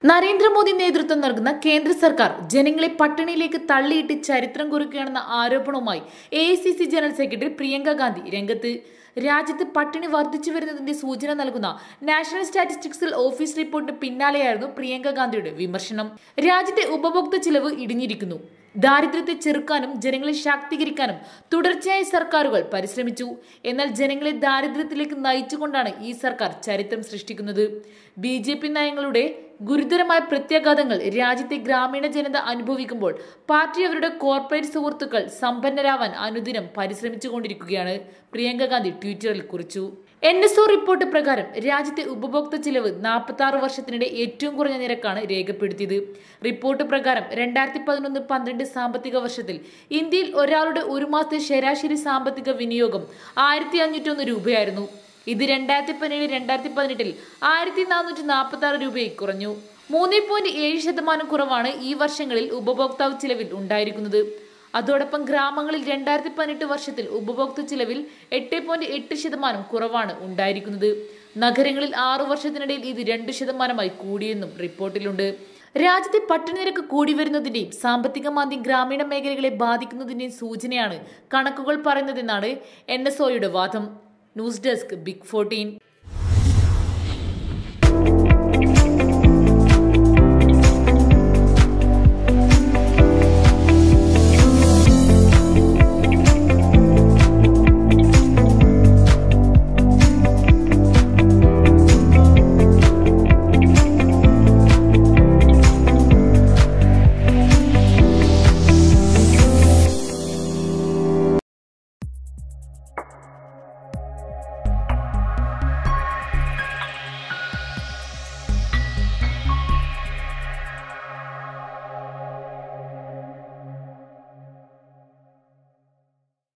നരേന്ദ്രമോദി നേതൃത്വം നൽകുന്ന കേന്ദ്ര സർക്കാർ ജനങ്ങളെ പട്ടിണിയിലേക്ക് തള്ളിയിട്ട് ചരിത്രം കുറിക്കുകയാണെന്ന ആരോപണവുമായി എ ജനറൽ സെക്രട്ടറി പ്രിയങ്ക ഗാന്ധി രംഗത്ത് രാജ്യത്ത് പട്ടിണി വർദ്ധിച്ചു വരുന്നതിന്റെ സൂചന നൽകുന്ന നാഷണൽ സ്റ്റാറ്റിസ്റ്റിക്സിൽ ഓഫീസ് റിപ്പോർട്ടിന് പിന്നാലെയായിരുന്നു പ്രിയങ്ക ഗാന്ധിയുടെ വിമർശനം രാജ്യത്തെ ഉപഭോക്തൃ ചിലവ് ഇടിഞ്ഞിരിക്കുന്നു ദാരിദ്ര്യത്തെ ചെറുക്കാനും ജനങ്ങളെ ശാക്തീകരിക്കാനും തുടർച്ചയായി സർക്കാരുകൾ പരിശ്രമിച്ചു എന്നാൽ ജനങ്ങളെ ദാരിദ്ര്യത്തിലേക്ക് നയിച്ചുകൊണ്ടാണ് ഈ സർക്കാർ ചരിത്രം സൃഷ്ടിക്കുന്നത് ബി ജെ പി നയങ്ങളുടെ ഗുരുതരമായ പ്രത്യാഘാതങ്ങൾ രാജ്യത്തെ ഗ്രാമീണ ജനത അനുഭവിക്കുമ്പോൾ പാർട്ടി അവരുടെ കോർപ്പറേറ്റ് സുഹൃത്തുക്കൾ സമ്പന്നരാവാൻ അനുദിനം പരിശ്രമിച്ചുകൊണ്ടിരിക്കുകയാണ് പ്രിയങ്ക ഗാന്ധി ട്വിറ്ററിൽ കുറിച്ചു എൻ എസ് ഒ റിപ്പോർട്ട് പ്രകാരം രാജ്യത്തെ ഉപഭോക്തൃ ചിലവ് നാൽപ്പത്തി ആറ് വർഷത്തിനിടെ ഏറ്റവും കുറഞ്ഞ നിരക്കാണ് രേഖപ്പെടുത്തിയത് റിപ്പോർട്ട് പ്രകാരം രണ്ടായിരത്തി പതിനൊന്ന് പന്ത്രണ്ട് സാമ്പത്തിക വർഷത്തിൽ ഇന്ത്യയിൽ ഒരാളുടെ ഒരു മാസത്തെ ശരാശരി സാമ്പത്തിക വിനിയോഗം ആയിരത്തി അഞ്ഞൂറ്റൊന്ന് രൂപയായിരുന്നു ഇത് രണ്ടായിരത്തി പതിനേഴ് രണ്ടായിരത്തി പതിനെട്ടിൽ ആയിരത്തി നാനൂറ്റി നാൽപ്പത്തി ആറ് രൂപയായി കുറഞ്ഞു മൂന്ന് പോയിന്റ് ഏഴ് ശതമാനം കുറവാണ് ഈ വർഷങ്ങളിൽ ഉപഭോക്താവ് ചിലവിൽ ഉണ്ടായിരിക്കുന്നത് അതോടൊപ്പം ഗ്രാമങ്ങളിൽ രണ്ടായിരത്തി പതിനെട്ട് വർഷത്തിൽ ഉപഭോക്തൃ ചിലവിൽ എട്ട് പോയിന്റ് എട്ട് ശതമാനം കുറവാണ് ഉണ്ടായിരിക്കുന്നത് നഗരങ്ങളിൽ ആറു വർഷത്തിനിടയിൽ ഇത് രണ്ട് ശതമാനമായി കൂടിയെന്നും റിപ്പോർട്ടിലുണ്ട് രാജ്യത്തെ പട്ടിണി നിരക്ക് കൂടി വരുന്നതിന്റെയും സാമ്പത്തിക മാന്ദ്യം ഗ്രാമീണ മേഖലകളെ ബാധിക്കുന്നതിന്റെയും സൂചനയാണ് കണക്കുകൾ പറയുന്നതെന്നാണ് എൻ എസ് ഒയുടെ വാദം ന്യൂസ് ഡെസ്ക് ബിഗ് ഫോർട്ടീൻ